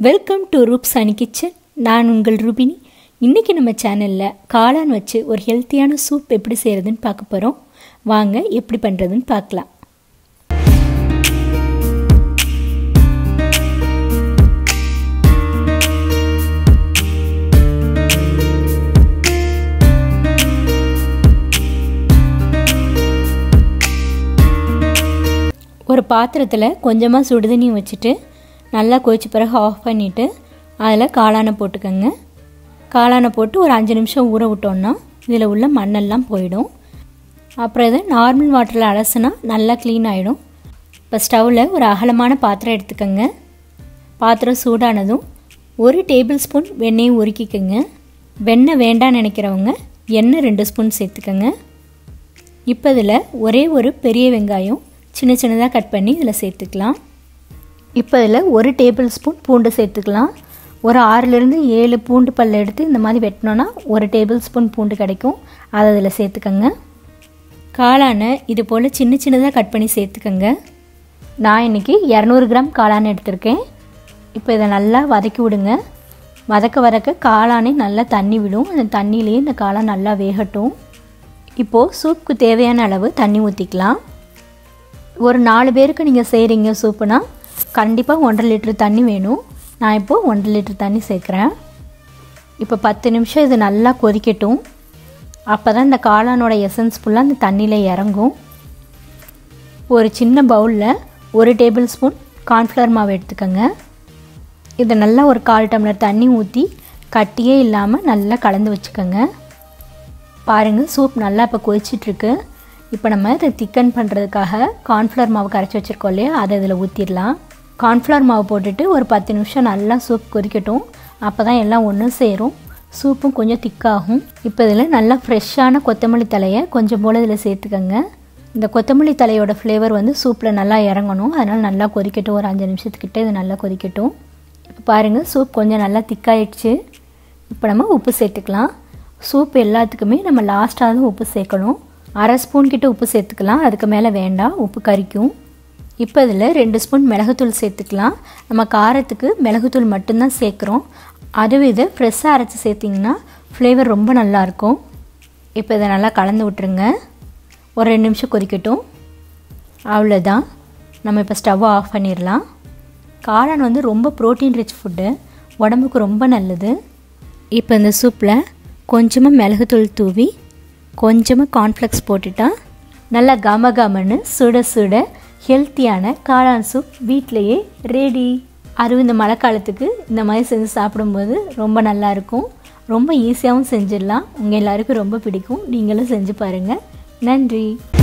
welcome to ரூப்ஸ் அணி kitchen நான் உங்கள் ரூபினி இன்றைக்கி நம்ம சேனலில் காளான் வச்சு ஒரு ஹெல்த்தியான சூப் எப்படி செய்கிறதுன்னு பார்க்க போகிறோம் வாங்க எப்படி பண்ணுறதுன்னு பார்க்கலாம் ஒரு பாத்திரத்தில் கொஞ்சமாக சுடுதண்ணி வச்சுட்டு நல்லா கொதிச்ச பிறகு ஆஃப் பண்ணிவிட்டு அதில் காளானை போட்டுக்கோங்க காளானை போட்டு ஒரு அஞ்சு நிமிஷம் ஊற விட்டோன்னா இதில் உள்ள மண்ணெல்லாம் போயிடும் அப்புறம் இதை நார்மல் வாட்டரில் அலசுனா நல்லா க்ளீன் ஆகிடும் இப்போ ஸ்டவ்வில் ஒரு அகலமான பாத்திரம் எடுத்துக்கோங்க பாத்திரம் சூடானதும் ஒரு டேபிள் ஸ்பூன் வெண்ணெயை உருக்கிக்கோங்க வெண்ணெய் வேண்டான்னு நினைக்கிறவங்க எண்ணெய் ரெண்டு ஸ்பூன் சேர்த்துக்கோங்க இப்போ இதில் ஒரே ஒரு பெரிய வெங்காயம் சின்ன சின்னதாக கட் பண்ணி இதில் சேர்த்துக்கலாம் இப்போ இதில் ஒரு டேபிள் ஸ்பூன் பூண்டு சேர்த்துக்கலாம் ஒரு ஆறுலேருந்து ஏழு பூண்டு பல் எடுத்து இந்த மாதிரி வெட்டினோன்னா ஒரு டேபிள் ஸ்பூன் பூண்டு கிடைக்கும் அதை அதில் சேர்த்துக்கோங்க காளானை இது போல் சின்ன சின்னதாக கட் பண்ணி சேர்த்துக்கோங்க நான் இன்றைக்கி இரநூறு கிராம் காளான் எடுத்திருக்கேன் இப்போ இதை நல்லா வதக்கி விடுங்க வதக்க வதக்க காளானே நல்லா தண்ணி விடும் அந்த தண்ணியிலேயே இந்த காளான் நல்லா வேகட்டும் இப்போது சூப்புக்கு தேவையான அளவு தண்ணி ஊற்றிக்கலாம் ஒரு நாலு பேருக்கு நீங்கள் செய்கிறீங்க சூப்புனா கண்டிப்பாக ஒன்றரை லிட்டர் தண்ணி வேணும் நான் இப்போது ஒன்றரை லிட்டர் தண்ணி சேர்க்குறேன் இப்போ பத்து நிமிஷம் இது நல்லா கொதிக்கட்டும் அப்போ தான் இந்த காளானோட எசன்ஸ் ஃபுல்லாக அந்த தண்ணியில் இறங்கும் ஒரு சின்ன பவுலில் ஒரு டேபிள் ஸ்பூன் கார்ன்ஃப்ளவர் மாவு எடுத்துக்கோங்க இதை நல்லா ஒரு கால் டம்ளர் தண்ணி ஊற்றி கட்டியே இல்லாமல் நல்லா கலந்து வச்சுக்கோங்க பாருங்கள் சூப் நல்லா இப்போ கொதிச்சிட்ருக்கு இப்போ நம்ம இதை திக்கன் பண்ணுறதுக்காக கார்ன்ஃப்ளவர் மாவு கரைச்சி வச்சுருக்கோம் இல்லையா அதை இதில் ஊற்றிடலாம் கார்ன்ஃப்ளவர் மாவு போட்டுட்டு ஒரு பத்து நிமிஷம் நல்லா சூப் கொதிக்கட்டும் அப்போ தான் எல்லாம் ஒன்றும் சேரும் சூப்பும் கொஞ்சம் திக்காகும் இப்போ இதில் நல்லா ஃப்ரெஷ்ஷான கொத்தமல்லி தலையை கொஞ்சம் போல் இதில் சேர்த்துக்கோங்க இந்த கொத்தமல்லி தலையோட ஃப்ளேவர் வந்து சூப்பில் நல்லா இறங்கணும் அதனால் நல்லா கொதிக்கட்டும் ஒரு அஞ்சு நிமிஷத்துக்கிட்ட இது நல்லா கொதிக்கட்டும் இப்போ பாருங்கள் சூப் கொஞ்சம் நல்லா திக்காயிடுச்சு இப்போ நம்ம உப்பு சேர்த்துக்கலாம் சூப் எல்லாத்துக்குமே நம்ம லாஸ்ட்டாக தான் உப்பு சேர்க்கணும் அரை ஸ்பூன் கிட்ட உப்பு சேர்த்துக்கலாம் அதுக்கு மேலே வேண்டாம் உப்பு கறிக்கும் இப்போ இதில் ரெண்டு ஸ்பூன் மிளகுத்தூள் சேர்த்துக்கலாம் நம்ம காரத்துக்கு மிளகுத்தூள் மட்டும்தான் சேர்க்குறோம் அதுவும் இதை ஃப்ரெஷ்ஷாக அரைச்சி சேர்த்திங்கன்னா ஃப்ளேவர் ரொம்ப நல்லாயிருக்கும் இப்போ இதை நல்லா கலந்து விட்டுருங்க ஒரு ரெண்டு நிமிஷம் கொதிக்கட்டும் அவ்வளோதான் நம்ம இப்போ ஸ்டவ்வை ஆஃப் பண்ணிடலாம் காளான் வந்து ரொம்ப ப்ரோட்டீன் ரிச் ஃபுட்டு உடம்புக்கு ரொம்ப நல்லது இப்போ இந்த சூப்பில் கொஞ்சமாக மிளகுத்தூள் தூவி கொஞ்சமாக கார்ன்ஃப்ளெக்ஸ் போட்டுட்டா நல்லா கம கமன்னு சுட சுட ஹெல்த்தியான காளான் சூப் வீட்டிலையே ரெடி அதுவும் இந்த மழை காலத்துக்கு இந்த மாதிரி செஞ்சு சாப்பிடும்போது ரொம்ப நல்லாயிருக்கும் ரொம்ப ஈஸியாகவும் செஞ்சிடலாம் உங்கள் எல்லாருக்கும் ரொம்ப பிடிக்கும் நீங்களும் செஞ்சு பாருங்கள் நன்றி